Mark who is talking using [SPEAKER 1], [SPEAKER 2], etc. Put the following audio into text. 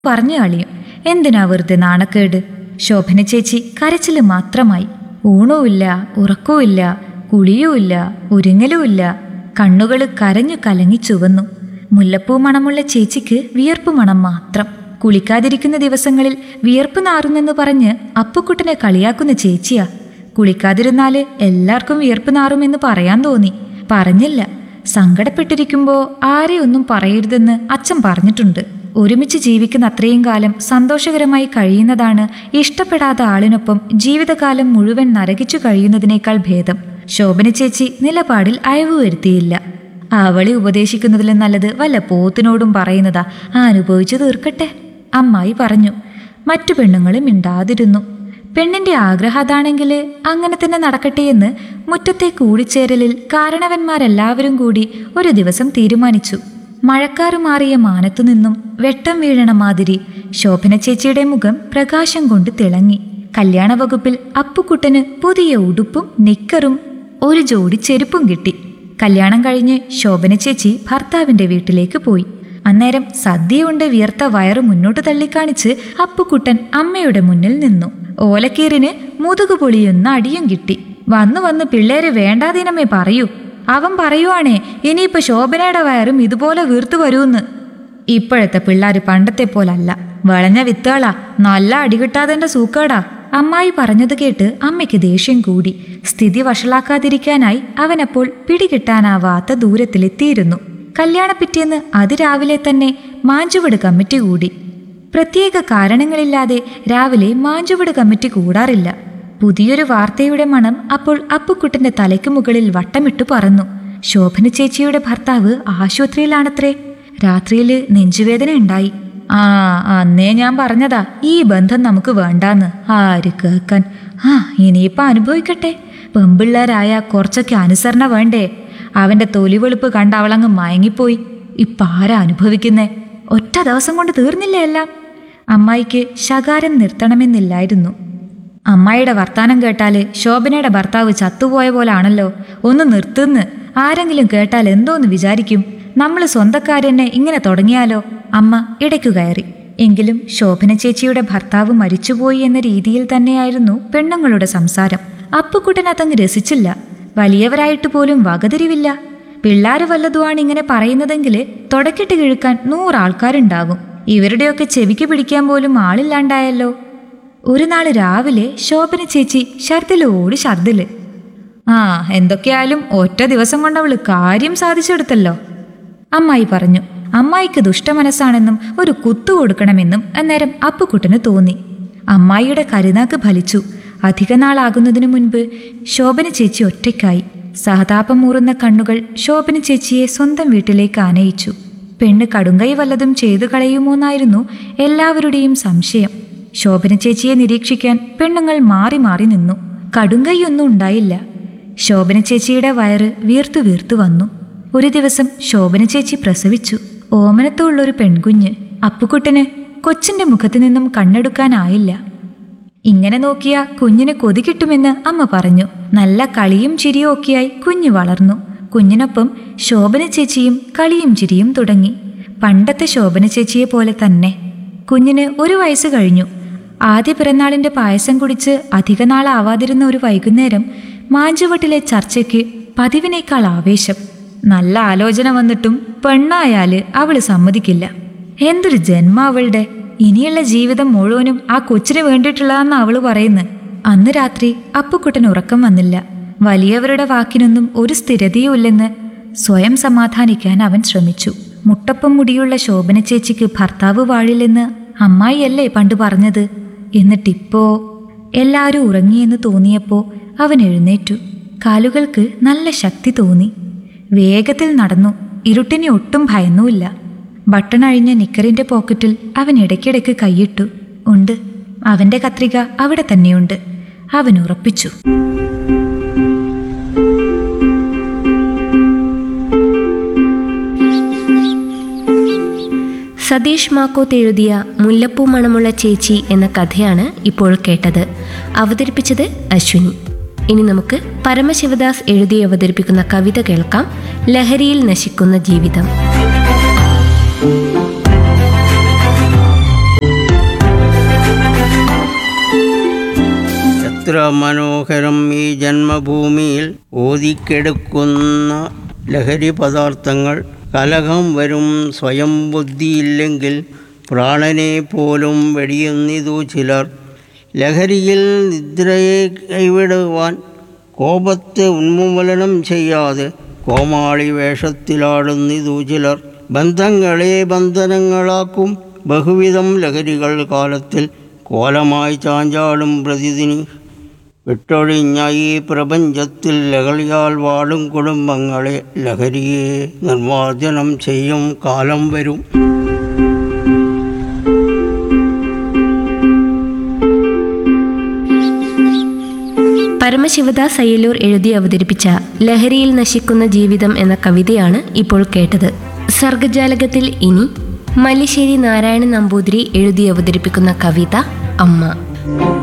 [SPEAKER 1] പറഞ്ഞു കളിയും എന്തിനാ വെറുതെ നാണക്കേട് ശോഭന ചേച്ചി കരച്ചില് മാത്രമായി ഊണുമില്ല ഉറക്കവുമില്ല കുളിയുമില്ല ഒരുങ്ങലുമില്ല കണ്ണുകൾ കരഞ്ഞു കലങ്ങി ചുവന്നു മുല്ലപ്പൂ മണമുള്ള ചേച്ചിക്ക് വിയർപ്പ് മണം മാത്രം കുളിക്കാതിരിക്കുന്ന ദിവസങ്ങളിൽ വിയർപ്പ് നാറുന്നെന്ന് പറഞ്ഞ് അപ്പുക്കുട്ടനെ കളിയാക്കുന്ന ചേച്ചിയാ കുളിക്കാതിരുന്നാല് എല്ലാവർക്കും വിയർപ്പ് നാറുമെന്ന് പറയാൻ തോന്നി പറഞ്ഞില്ല സങ്കടപ്പെട്ടിരിക്കുമ്പോ ആരെയൊന്നും പറയരുതെന്ന് അച്ഛൻ പറഞ്ഞിട്ടുണ്ട് ഒരുമിച്ച് ജീവിക്കുന്ന അത്രയും കാലം സന്തോഷകരമായി കഴിയുന്നതാണ് ഇഷ്ടപ്പെടാത്ത ആളിനൊപ്പം ജീവിതകാലം മുഴുവൻ നരകിച്ചു കഴിയുന്നതിനേക്കാൾ ഭേദം ശോഭന ചേച്ചി നിലപാടിൽ അയവ് വരുത്തിയില്ല അവളെ ഉപദേശിക്കുന്നതിലും നല്ലത് വല്ല പോത്തിനോടും പറയുന്നതാ അനുഭവിച്ചു തീർക്കട്ടെ അമ്മായി പറഞ്ഞു മറ്റു പെണ്ണുങ്ങളും മിണ്ടാതിരുന്നു പെണ്ണിന്റെ ആഗ്രഹം അതാണെങ്കിൽ അങ്ങനെ തന്നെ നടക്കട്ടെ എന്ന് മുറ്റത്തെ കൂടിച്ചേരലിൽ കാരണവന്മാരെല്ലാവരും കൂടി ഒരു ദിവസം തീരുമാനിച്ചു മഴക്കാറ് മാറിയ മാനത്തു നിന്നും വെട്ടം വീഴണ മാതിരി ശോഭന ചേച്ചിയുടെ മുഖം പ്രകാശം കൊണ്ട് തിളങ്ങി കല്യാണ വകുപ്പിൽ അപ്പുക്കുട്ടന് പുതിയ ഉടുപ്പും നിക്കറും ഒരു ജോഡി ചെരുപ്പും കിട്ടി കല്യാണം കഴിഞ്ഞ് ശോഭന ചേച്ചി ഭർത്താവിന്റെ വീട്ടിലേക്ക് പോയി അന്നേരം സദ്യയുണ്ട് വിയർത്ത വയറ് മുന്നോട്ട് തള്ളിക്കാണിച്ച് അപ്പുക്കുട്ടൻ അമ്മയുടെ മുന്നിൽ നിന്നു ഓലക്കീറിന് മുതുകു പൊളിയൊന്ന് അടിയും കിട്ടി വന്നു വന്ന് പിള്ളേര് വേണ്ടാതീനമേ പറയൂ അവൻ പറയുവാണേ ഇനിയിപ്പോ ശോഭനയുടെ വയറും ഇതുപോലെ വീർത്തു വരൂന്ന് ഇപ്പോഴത്തെ പിള്ളേര് പണ്ടത്തെ പോലല്ല വളഞ്ഞ വിത്തുകളാ നല്ല അടികിട്ടാതെന്റെ സൂക്കേടാ അമ്മായി പറഞ്ഞത് കേട്ട് അമ്മയ്ക്ക് ദേഷ്യം കൂടി സ്ഥിതി വഷളാക്കാതിരിക്കാനായി അവനപ്പോൾ പിടികിട്ടാനാവാത്ത ദൂരത്തിലെത്തിയിരുന്നു കല്യാണപ്പിറ്റേന്ന് അതിരാവിലെ തന്നെ മാഞ്ചുവട് കമ്മിറ്റി കൂടി പ്രത്യേക കാരണങ്ങളില്ലാതെ രാവിലെ മാഞ്ചുവട് കമ്മിറ്റി കൂടാറില്ല പുതിയൊരു വാർത്തയുടെ മണം അപ്പോൾ അപ്പുക്കുട്ടന്റെ തലയ്ക്ക് മുകളിൽ വട്ടമിട്ടു പറന്നു ശോഭന ചേച്ചിയുടെ ഭർത്താവ് ആശുപത്രിയിലാണത്രേ രാത്രിയിൽ നെഞ്ചുവേദന ഉണ്ടായി ആ അന്നേ ഞാൻ പറഞ്ഞതാ ഈ ബന്ധം നമുക്ക് വേണ്ടാന്ന് ആര് കേക്കാൻ ആ ഇനിയിപ്പോ അനുഭവിക്കട്ടെ പെമ്പിള്ളേരായ കുറച്ചൊക്കെ അനുസരണ വേണ്ടേ അവന്റെ തൊലി വെളുപ്പ് കണ്ട് അവളങ്ങ് മയങ്ങിപ്പോയി ഇപ്പൊ ആരാ അനുഭവിക്കുന്നേ ഒറ്റ ദിവസം കൊണ്ട് തീർന്നില്ലേ എല്ലാം അമ്മായിക്ക് ശകാരം നിർത്തണമെന്നില്ലായിരുന്നു അമ്മായിയുടെ വർത്താനം കേട്ടാല് ശോഭനയുടെ ഭർത്താവ് ചത്തുപോയ പോലാണല്ലോ ഒന്ന് നിർത്തുന്ന് ആരെങ്കിലും കേട്ടാൽ എന്തോന്ന് വിചാരിക്കും നമ്മൾ സ്വന്തക്കാരെന്നെ ഇങ്ങനെ തുടങ്ങിയാലോ അമ്മ ഇടയ്ക്കു കയറി എങ്കിലും ശോഭന ചേച്ചിയുടെ ഭർത്താവ് മരിച്ചുപോയി എന്ന രീതിയിൽ തന്നെയായിരുന്നു പെണ്ണുങ്ങളുടെ സംസാരം അപ്പുക്കുട്ടൻ അതങ്ങ് രസിച്ചില്ല വലിയവരായിട്ട് പോലും വകതിരിവില്ല പിള്ളാര് വല്ലതുമാണ് ഇങ്ങനെ പറയുന്നതെങ്കിൽ തുടക്കിട്ട് കിഴുക്കാൻ നൂറാൾക്കാരുണ്ടാകും ഇവരുടെയൊക്കെ ചെവിക്ക് പിടിക്കാൻ പോലും ആളില്ലാണ്ടായല്ലോ ഒരു നാൾ രാവിലെ ശോഭന ചേച്ചി ഷർദിലോട് ഷർദില് ആ എന്തൊക്കെയായാലും ഒറ്റ ദിവസം കൊണ്ട് അവള് കാര്യം സാധിച്ചെടുത്തല്ലോ അമ്മായി പറഞ്ഞു അമ്മായിക്ക് ദുഷ്ടമനസ്സാണെന്നും ഒരു കുത്തു കൊടുക്കണമെന്നും അന്നേരം അപ്പുക്കുട്ടന് തോന്നി അമ്മായിയുടെ കരുനാക്ക് ഫലിച്ചു അധിക നാളാകുന്നതിനു മുൻപ് ശോഭന ചേച്ചി ഒറ്റയ്ക്കായി സഹതാപം മൂറുന്ന കണ്ണുകൾ ശോഭന ചേച്ചിയെ സ്വന്തം വീട്ടിലേക്ക് ആനയിച്ചു പെണ്ണ് കടുങ്കൈ വല്ലതും ചെയ്തു കളയുമോന്നായിരുന്നു എല്ലാവരുടെയും സംശയം ശോഭന ചേച്ചിയെ നിരീക്ഷിക്കാൻ പെണ്ണുങ്ങൾ മാറി മാറി നിന്നു കടുങ്കൈയൊന്നും ഉണ്ടായില്ല ശോഭന ചേച്ചിയുടെ വയറ് വീർത്തു വീർത്തു വന്നു ഒരു ദിവസം ശോഭന ചേച്ചി പ്രസവിച്ചു ഓമനത്തുള്ളൊരു പെൺകുഞ്ഞ് അപ്പുക്കുട്ടന് കൊച്ചിന്റെ മുഖത്തു നിന്നും കണ്ണെടുക്കാനായില്ല ഇങ്ങനെ നോക്കിയ കുഞ്ഞിന് കൊതി കിട്ടുമെന്ന് അമ്മ പറഞ്ഞു നല്ല കളിയും ചിരിയും ഒക്കെയായി കുഞ്ഞ് വളർന്നു കുഞ്ഞിനൊപ്പം ശോഭന ചേച്ചിയും കളിയും ചിരിയും തുടങ്ങി പണ്ടത്തെ ശോഭന ചേച്ചിയെ പോലെ തന്നെ കുഞ്ഞിന് ഒരു വയസ്സ് കഴിഞ്ഞു ആദ്യ പിറന്നാളിന്റെ പായസം കുടിച്ച് അധിക നാളാവാതിരുന്ന ഒരു വൈകുന്നേരം മാഞ്ചുവട്ടിലെ ചർച്ചയ്ക്ക് പതിവിനേക്കാൾ ആവേശം നല്ല ആലോചന വന്നിട്ടും പെണ്ണായാല് അവള് സമ്മതിക്കില്ല എന്തൊരു ജന്മ അവളുടെ ഇനിയുള്ള ജീവിതം മുഴുവനും ആ കൊച്ചിന് വേണ്ടിയിട്ടുള്ളതാന്ന് അവള് പറയുന്നു അന്ന് രാത്രി അപ്പുക്കുട്ടൻ ഉറക്കം വന്നില്ല വലിയവരുടെ വാക്കിനൊന്നും ഒരു സ്ഥിരതയുമില്ലെന്ന് സ്വയം സമാധാനിക്കാൻ അവൻ ശ്രമിച്ചു മുട്ടപ്പം മുടിയുള്ള ശോഭന ചേച്ചിക്ക് ഭർത്താവ് വാഴില്ലെന്ന് അമ്മായിയല്ലേ പണ്ട് പറഞ്ഞത് എന്നിട്ടിപ്പോ എല്ലാവരും ഉറങ്ങിയെന്ന് തോന്നിയപ്പോ അവൻ എഴുന്നേറ്റു കാലുകൾക്ക് നല്ല ശക്തി തോന്നി വേഗത്തിൽ നടന്നു ഇരുട്ടിനെ ഒട്ടും ഭയന്നുമില്ല ബട്ടൺ അഴിഞ്ഞ നിക്കറിന്റെ പോക്കറ്റിൽ അവൻ ഇടയ്ക്കിടയ്ക്ക് കൈയിട്ടു ഉണ്ട് അവന്റെ കത്രിക അവിടെ തന്നെയുണ്ട് അവൻ ഉറപ്പിച്ചു
[SPEAKER 2] സതീഷ് മാക്കോത്ത് എഴുതിയ മുല്ലപ്പൂ മണമുള്ള ചേച്ചി എന്ന കഥയാണ് ഇപ്പോൾ കേട്ടത് അവതരിപ്പിച്ചത് അശ്വിനി ഇനി നമുക്ക് പരമശിവദാസ് എഴുതി അവതരിപ്പിക്കുന്ന കവിത കേൾക്കാം ലഹരിയിൽ നശിക്കുന്ന ജീവിതം
[SPEAKER 3] എത്ര മനോഹരം ഈ ജന്മഭൂമിയിൽ ഓതിക്കെടുക്കുന്ന ലഹരി പദാർത്ഥങ്ങൾ കലഹം വരും സ്വയം ബുദ്ധിയില്ലെങ്കിൽ പ്രാണനെ പോലും വെടിയുന്നിതു ചിലർ ലഹരിയിൽ നിദ്രയെ കൈവിടുവാൻ കോപത്തെ ഉന്മൂലനം ചെയ്യാതെ കോമാളി വേഷത്തിലാടുന്നിതു ചിലർ ബന്ധങ്ങളെ ബന്ധനങ്ങളാക്കും ബഹുവിധം ലഹരികൾ കാലത്തിൽ കോലമായി ചാഞ്ചാടും പ്രതിദിനി വിട്ടൊഴിഞ്ഞ ഈ പ്രപഞ്ചത്തിൽ ലഹരിയാൽ വാടും കുടുംബങ്ങളെ ലഹരിയെ നിർമ്മാർജ്ജനം ചെയ്യും കാലം വരും
[SPEAKER 2] പരമശിവദാസ് അയ്യലൂർ എഴുതി അവതരിപ്പിച്ച ലഹരിയിൽ നശിക്കുന്ന ജീവിതം എന്ന കവിതയാണ് ഇപ്പോൾ കേട്ടത് സർഗജാലകത്തിൽ ഇനി മല്ലിശ്ശേരി നാരായണൻ നമ്പൂതിരി എഴുതി അവതരിപ്പിക്കുന്ന കവിത അമ്മ